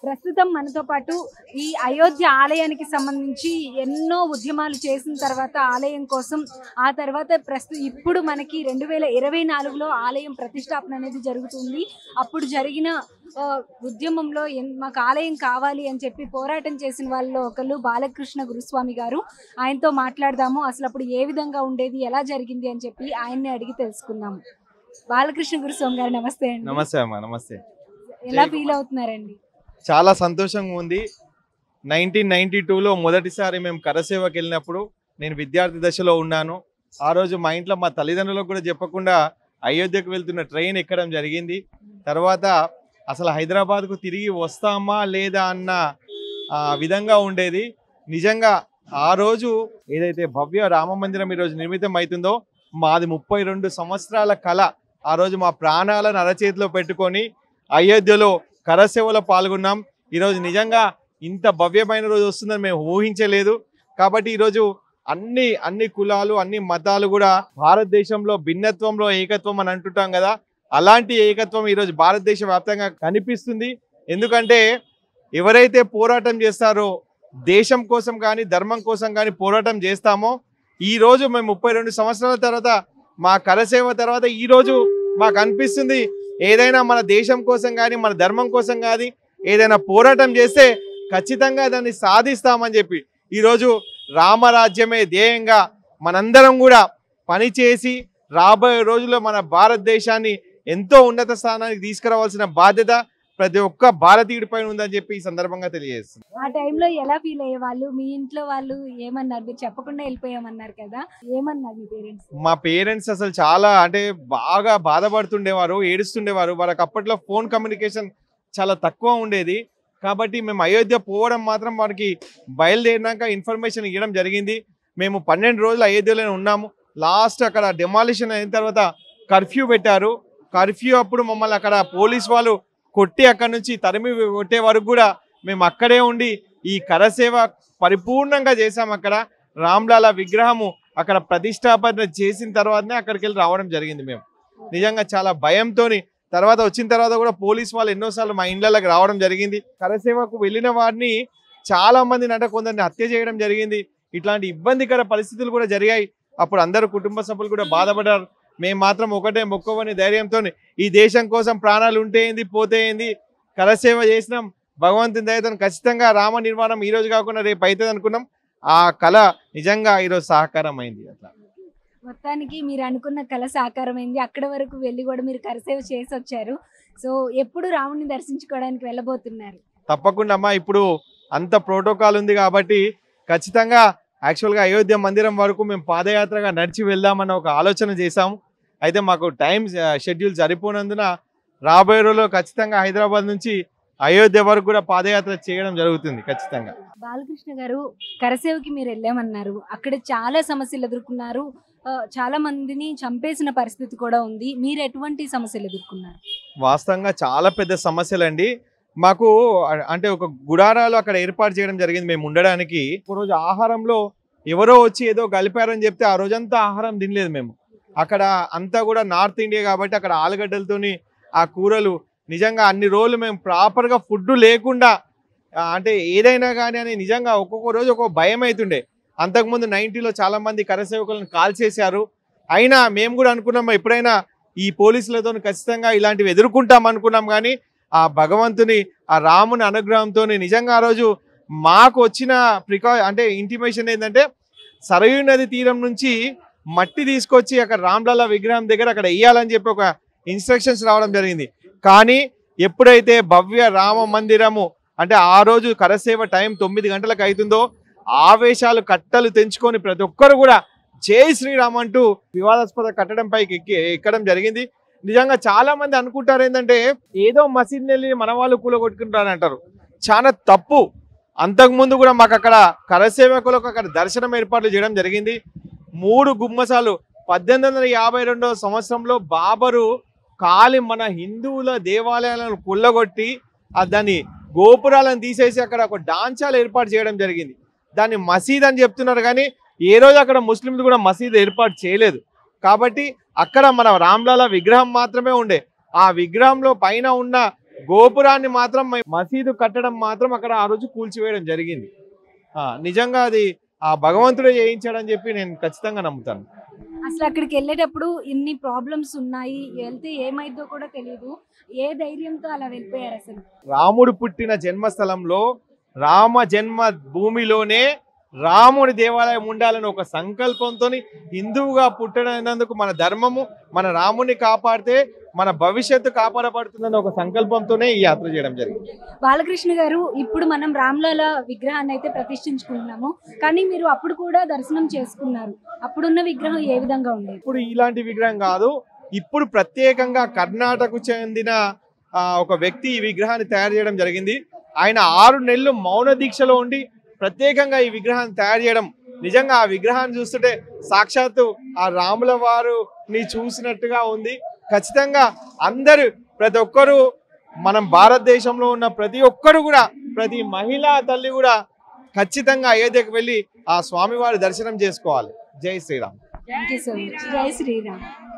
ప్రస్తుతం మనతో పాటు ఈ అయోధ్య ఆలయానికి సంబంధించి ఎన్నో ఉద్యమాలు చేసిన తర్వాత ఆలయం కోసం ఆ తర్వాత ప్రస్తు ఇప్పుడు మనకి రెండు వేల ఇరవై నాలుగులో ఆలయం ప్రతిష్టాపన అనేది జరుగుతుంది అప్పుడు జరిగిన ఆ, ఉద్యమంలో ఎన్- మాకు ఆలయం కావాలి అని చెప్పి పోరాటం చేసిన వాళ్ళలో ఒకళ్ళు బాలకృష్ణ గురుస్వామి గారు ఆయనతో మాట్లాడదాము అసలు అప్పుడు ఏ విధంగా ఉండేది ఎలా జరిగింది అని చెప్పి ఆయన్ని అడిగి తెలుసుకుందాము బాలకృష్ణ గురుస్వామి గారు నమస్తే అండి నమస్తే అమ్మా నమస్తే ఎలా ఫీల్ అవుతున్నారండి చాలా సంతోషంగా ఉంది నైన్టీన్ నైన్టీ టూలో మొదటిసారి మేము కరసేవకి వెళ్ళినప్పుడు నేను విద్యార్థి దశలో ఉన్నాను ఆ రోజు మా ఇంట్లో మా తల్లిదండ్రులకు కూడా చెప్పకుండా అయోధ్యకు వెళ్తున్న ట్రైన్ ఎక్కడం జరిగింది తర్వాత అసలు హైదరాబాద్కు తిరిగి వస్తామా లేదా అన్న ఆ, విధంగా ఉండేది నిజంగా ఆ రోజు ఏదైతే భవ్య రామ మందిరం ఈరోజు నిర్మితం అవుతుందో మాది ముప్పై రెండు సంవత్సరాల కళ ఆ రోజు మా ప్రాణాలను అరచేతిలో పెట్టుకొని అయోధ్యలో కరసేవలో పాల్గొన్నాం ఈరోజు నిజంగా ఇంత భవ్యమైన రోజు వస్తుందని మేము ఊహించలేదు కాబట్టి ఈరోజు అన్ని అన్ని కులాలు అన్ని మతాలు కూడా భారతదేశంలో భిన్నత్వంలో ఏకత్వం అని అంటుంటాం కదా అలాంటి ఏకత్వం ఈరోజు భారతదేశ వ్యాప్తంగా కనిపిస్తుంది ఎందుకంటే ఎవరైతే పోరాటం చేస్తారో దేశం కోసం కానీ ధర్మం కోసం కానీ పోరాటం చేస్తామో ఈ రోజు మేము ముప్పై రెండు సంవత్సరాల తర్వాత మా కరసేవ తర్వాత ఈ రోజు మాకు అనిపిస్తుంది ఏదైనా మన దేశం కోసం కానీ మన ధర్మం కోసం కానీ ఏదైనా పోరాటం చేస్తే ఖచ్చితంగా దాన్ని సాధిస్తామని చెప్పి ఈరోజు రామరాజ్యమే ధ్యేయంగా మనందరం కూడా పనిచేసి రాబోయే రోజుల్లో మన భారతదేశాన్ని ఎంతో ఉన్నత స్థానానికి తీసుకురావాల్సిన బాధ్యత ప్రతి ఒక్క భారతీయుడి పైన ఉందని చెప్పి ఈ సందర్భంగా తెలియజేస్తుంది ఆ టైంలో ఎలా ఫీల్ అయ్యేవాళ్ళు మీ ఇంట్లో వాళ్ళు ఏమన్నారు మీరు చెప్పకుండా వెళ్ళిపోయామన్నారు కదా ఏమన్నారు మీ పేరెంట్స్ మా పేరెంట్స్ అసలు చాలా అంటే బాగా బాధపడుతుండేవారు ఏడుస్తుండేవారు వాళ్ళకి అప్పట్లో ఫోన్ కమ్యూనికేషన్ చాలా తక్కువ ఉండేది కాబట్టి మేము అయోధ్య పోవడం మాత్రం వారికి బయలుదేరినాక ఇన్ఫర్మేషన్ ఇవ్వడం జరిగింది మేము పన్నెండు రోజులు అయోధ్యలోనే ఉన్నాము లాస్ట్ అక్కడ డెమాలిషన్ అయిన తర్వాత కర్ఫ్యూ పెట్టారు కర్ఫ్యూ అప్పుడు మమ్మల్ని అక్కడ పోలీస్ వాళ్ళు కొట్టి అక్కడ నుంచి తరిమి కొట్టే వరకు కూడా మేము అక్కడే ఉండి ఈ కరసేవ పరిపూర్ణంగా చేసాం అక్కడ రామ్లాల విగ్రహము అక్కడ ప్రతిష్టాపన చేసిన తర్వాతనే అక్కడికి వెళ్ళి రావడం జరిగింది మేము నిజంగా చాలా భయంతోని తర్వాత వచ్చిన తర్వాత కూడా పోలీస్ వాళ్ళు ఎన్నోసార్లు మా ఇండ్లకి రావడం జరిగింది కరసేవకు వెళ్ళిన వారిని చాలా మంది నట కొందరిని హత్య చేయడం జరిగింది ఇట్లాంటి ఇబ్బందికర పరిస్థితులు కూడా జరిగాయి అప్పుడు అందరూ కుటుంబ సభ్యులు కూడా బాధపడ్డారు మేము మాత్రం ఒకటే మొక్కవని ధైర్యంతో ఈ దేశం కోసం ప్రాణాలు ఉంటే ఏంది పోతే ఏంది కరసేవ చేసినాం భగవంతుని దయతో ఖచ్చితంగా రామ నిర్మాణం ఈ రోజు కాకుండా రేపు అవుతుంది అనుకున్నాం ఆ కళ నిజంగా ఈరోజు సహకారం అయింది అట్లా మొత్తానికి మీరు అనుకున్న కళ సాకారమైంది అక్కడ వరకు వెళ్ళి కూడా మీరు కరసేవ చేసి వచ్చారు సో ఎప్పుడు రాముడిని దర్శించుకోవడానికి వెళ్ళబోతున్నారు తప్పకుండా అమ్మా ఇప్పుడు అంత ప్రోటోకాల్ ఉంది కాబట్టి ఖచ్చితంగా యాక్చువల్గా అయోధ్య మందిరం వరకు మేము పాదయాత్రగా నడిచి వెళ్దామన్న ఒక ఆలోచన చేశాము అయితే మాకు టైం షెడ్యూల్ సరిపోనందున రాబోయే రోజుల్లో ఖచ్చితంగా హైదరాబాద్ నుంచి అయోధ్య వరకు కూడా పాదయాత్ర చేయడం జరుగుతుంది ఖచ్చితంగా బాలకృష్ణ గారు కరసేవకి మీరు వెళ్ళామన్నారు అక్కడ చాలా సమస్యలు ఎదుర్కొన్నారు ఆ, చాలా మందిని చంపేసిన పరిస్థితి కూడా ఉంది మీరు ఎటువంటి సమస్యలు ఎదుర్కొన్నారు వాస్తవంగా చాలా పెద్ద సమస్యలండి మాకు అ- అంటే ఒక గుడారాలు అక్కడ ఏర్పాటు చేయడం జరిగింది మేము ఉండడానికి ఒక రోజు ఆహారంలో ఎవరో వచ్చి ఏదో కలిపారని చెప్తే ఆ రోజంతా ఆహారం తినలేదు మేము అక్కడ అంతా కూడా నార్త్ ఇండియా కాబట్టి అక్కడ ఆలుగడ్డలతోని ఆ కూరలు నిజంగా అన్ని రోజులు మేము ప్రాపర్గా ఫుడ్ లేకుండా ఆ, అంటే ఏదైనా కానీ అని నిజంగా ఒక్కొక్క రోజు ఒక్కొక్క భయం అవుతుండే అంతకుముందు నైన్టీలో చాలా మంది కరసేవకులను కాల్ చేశారు అయినా మేము కూడా అనుకున్నాం ఎప్పుడైనా ఈ పోలీసులతో ఖచ్చితంగా ఇలాంటివి ఎదుర్కొంటాం అనుకున్నాం కానీ ఆ భగవంతుని ఆ రాముని అనుగ్రహంతో నిజంగా ఆ రోజు మాకు వచ్చిన ప్రికా అంటే ఇంటిమేషన్ ఏంటంటే సరయూ నది తీరం నుంచి మట్టి తీసుకొచ్చి అక్కడ రామ్లల్ల విగ్రహం దగ్గర అక్కడ వేయాలని చెప్పి ఒక ఇన్స్ట్రక్షన్స్ రావడం జరిగింది కానీ ఎప్పుడైతే భవ్య రామ మందిరము అంటే ఆ రోజు కరసేవ టైం తొమ్మిది గంటలకు అవుతుందో ఆవేశాలు కట్టలు తెంచుకొని ప్రతి ఒక్కరు కూడా జై శ్రీరామ్ అంటూ వివాదాస్పద కట్టడం పైకి ఎక్కి ఎక్కడం జరిగింది నిజంగా చాలా మంది అనుకుంటారు ఏంటంటే ఏదో మసీద్ వెళ్ళి మన వాళ్ళు కూలగొట్టుకుంటారు అంటారు చాలా తప్పు అంతకుముందు కూడా మాకు అక్కడ కరసేవకులకు అక్కడ దర్శనం ఏర్పాట్లు చేయడం జరిగింది మూడు గుమ్మసాలు పద్దెనిమిది వందల యాభై రెండవ సంవత్సరంలో బాబరు కాలి మన హిందువుల దేవాలయాలను కుల్లగొట్టి ఆ దాన్ని గోపురాలను తీసేసి అక్కడ ఒక డాన్సాలు ఏర్పాటు చేయడం జరిగింది దాన్ని మసీద్ అని చెప్తున్నారు కానీ ఏ రోజు అక్కడ ముస్లింలు కూడా మసీద్ ఏర్పాటు చేయలేదు కాబట్టి అక్కడ మన రామ్లాల విగ్రహం మాత్రమే ఉండే ఆ విగ్రహంలో పైన ఉన్న గోపురాన్ని మాత్రం మ- మసీదు కట్టడం మాత్రం అక్కడ ఆ రోజు కూల్చివేయడం జరిగింది ఆ, నిజంగా అది ఆ భగవంతుడే చేయించాడని చెప్పి నేను ఖచ్చితంగా నమ్ముతాను అసలు అక్కడికి వెళ్ళేటప్పుడు ఇన్ని ప్రాబ్లమ్స్ ఉన్నాయి వెళ్తే ఏమైందో కూడా తెలియదు ఏ ధైర్యంతో అలా వెళ్ళిపోయారు అసలు రాముడు పుట్టిన జన్మస్థలంలో రామ జన్మ భూమిలోనే రాముడి దేవాలయం ఉండాలని ఒక సంకల్పంతో హిందువుగా పుట్టడానికి మన ధర్మము మన రాముని కాపాడితే మన భవిష్యత్తు కాపాడబడుతుందని ఒక సంకల్పంతోనే ఈ యాత్ర చేయడం జరిగింది బాలకృష్ణ గారు ఇప్పుడు మనం రామ్లాల విగ్రహాన్ని అయితే ప్రతిష్ఠించుకుంటున్నాము కానీ మీరు అప్పుడు కూడా దర్శనం చేసుకున్నారు అప్పుడున్న విగ్రహం ఏ విధంగా ఉండేది ఇప్పుడు ఇలాంటి విగ్రహం కాదు ఇప్పుడు ప్రత్యేకంగా కర్ణాటకకు చెందిన ఆ, ఒక వ్యక్తి ఈ విగ్రహాన్ని తయారు చేయడం జరిగింది ఆయన ఆరు నెలలు మౌన దీక్షలో ఉండి ప్రత్యేకంగా ఈ విగ్రహాన్ని తయారు చేయడం నిజంగా ఆ విగ్రహాన్ని చూస్తుంటే సాక్షాత్తు ఆ రాముల వారుని చూసినట్టుగా ఉంది ఖచ్చితంగా అందరూ ప్రతి ఒక్కరూ మనం భారతదేశంలో ఉన్న ప్రతి ఒక్కరు కూడా ప్రతి మహిళా తల్లి కూడా ఖచ్చితంగా అయోధ్యకు వెళ్ళి ఆ స్వామివారి దర్శనం చేసుకోవాలి జై Shriram thank you so much జై శ్రీరామ్